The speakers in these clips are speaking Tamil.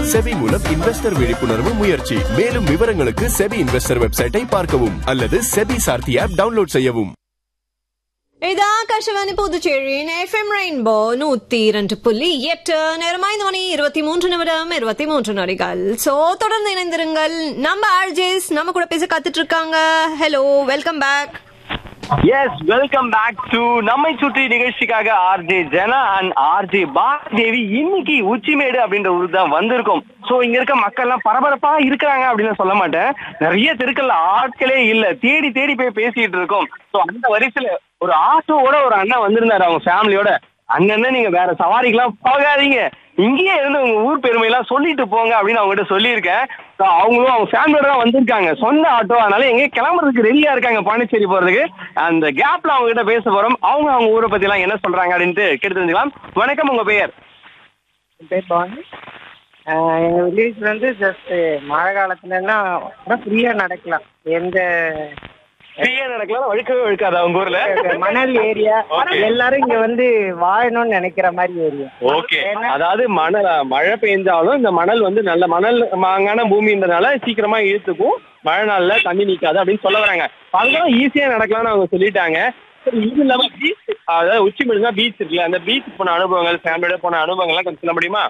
செபி மூலம் இன்வெஸ்டர் விழிப்புணர்வு முயற்சி மேலும் விவரங்களுக்கு செபி இன்வெஸ்டர் வெப்சைட்டை பார்க்கவும் அல்லது செபி சார்த்தி ஆப் டவுன்லோட் செய்யவும் ഇത് ആകാശവാണി പുതുച്ചേരിயின் എഫ്എം റെയിൻബോ നൂറ്റി രണ്ട് പുள்ளி எட்டு நேரமாய் இந்த மணி இருபத்தி மூன்று நிமிடம் இருபத்தி மூன்று நொடிகள் சோ தொடர்ந்து இணைந்திருங்கள் நம்ம ஆர்ஜேஸ் நம்ம கூட பேச காத்துட்டு இருக்காங்க hello welcome back yes welcome back to நம்மை சுற்றி நிகழ்ச்சிக்காக RJ Jana and RJ Bharadevi இன்னைக்கு உச்சிமேடு அப்படின்ற ஊருக்கு தான் வந்திருக்கோம் சோ இங்க இருக்க மக்கள் எல்லாம் பரபரப்பா இருக்கிறாங்க அப்படின்னு சொல்ல மாட்டேன் நிறைய தெருக்கள்ல ஆட்களே இல்ல தேடி தேடி போய் பேசிட்டு இருக்கோம் சோ அந்த வரிசையில ஒரு ஆட்டோவோட ஒரு அண்ணன் வந்திருந்தாரு அவங்க ஃபேமிலியோட அண்ணன் நீங்க வேற சவாரிக்கெல்லாம் போகாதீங்க இங்கேயே இருந்து உங்க ஊர் பெருமையெல்லாம் சொல்லிட்டு போங்க அப்படின்னு அவங்ககிட்ட சொல்லியிருக்கேன் So, அவங்களும் அவங்க ஃபேமிலியோட தான் வந்திருக்காங்க சொந்த ஆட்டோ அதனால எங்கேயும் கிளம்புறதுக்கு ரெடியா இருக்காங்க பாண்டிச்சேரி போறதுக்கு அந்த கேப்ல அவங்க கிட்ட பேச போறோம் அவங்க அவங்க ஊரை பத்தி எல்லாம் என்ன சொல்றாங்க அப்படின்ட்டு கேட்டு தெரிஞ்சுக்கலாம் வணக்கம் உங்க பெயர் என் பேர் பவானி ஆஹ் எங்க வில்லேஜ் வந்து ஜஸ்ட் மழை காலத்துலன்னா ஃப்ரீயா நடக்கலாம் எந்த ஃப்ரீயா நடக்கலாம் வழுக்கவே வழுக்காது அவங்க ஊர்ல மணல் ஏரியா Okay. எல்லாரும் இங்க வந்து வாழணும்னு நினைக்கிற மாதிரி ஏரியா ஓகே அதாவது மணல் மழை பெஞ்சாலும் இந்த மணல் வந்து நல்ல மணல் மாங்கான பூமின்றதுனால சீக்கிரமா இழுத்துக்கும் மழை நாள்ல தண்ணி நிக்காது அப்படின்னு சொல்ல வராங்க அதெல்லாம் ஈஸியா நடக்கலாம்னு அவங்க சொல்லிட்டாங்க சரி, இது இல்லாம பீச் அதாவது உச்சி தான் பீச் இருக்குல்ல அந்த பீச் போன அனுபவங்கள் ஃபேமிலியோட போன அனுபவங்கள்லாம் கொஞ்சம் சொல்ல முடியுமா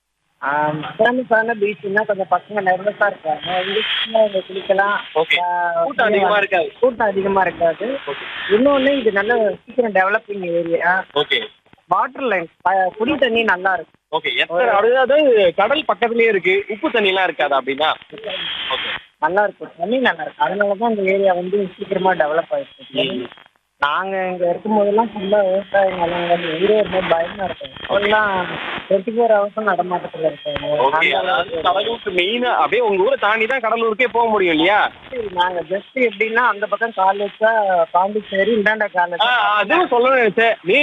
ஃபேமஸான பீச்னா கொஞ்சம் பசங்க நர்வஸா இருக்காங்க இங்க இங்க குளிக்கலாம் Okay. ஆஹ் கூட்டம் அதிகமா இருக்காது. கூட்டம் அதிகமா இருக்காது இன்னொன்னு இது நல்ல சீக்கிரம் developing area okay water line குடி தண்ணி நல்லா இருக்கு ஓகே எத்தனை அதாவது கடல் பக்கத்துலயே இருக்கு உப்பு தண்ணி எல்லாம் இருக்காது அப்படின்னா ஓகே நல்லா இருக்கும் தண்ணி நல்லா இருக்கு அதனால தான் இந்த ஏரியா வந்து சீக்கிரமா டெவலப் ஆயிருக்கு நாங்க இங்க இருக்கும்போதெல்லாம் ஃபுல்லா விவசாய நிலங்கள் எங்க ஒரு மாதிரி பயமா இருக்கும் இப்பெல்லாம் டுவெண்ட்டி ஃபோர் ஹவர்ஸும் நடமாட்டத்துல ஓகே இருக்காங்க அதாவது கடலூருக்கு மெயினா அப்படியே உங்க ஊரை தாண்டி தான் கடலூருக்கே போக முடியும் இல்லையா நாங்க ஜஸ்ட் எப்படின்னா அந்த பக்கம் காலேஜா பாண்டிச்சேரி இந்தாண்ட காலேஜ் ஆ, அதுவும் சொல்லணும்னு நினைச்சேன்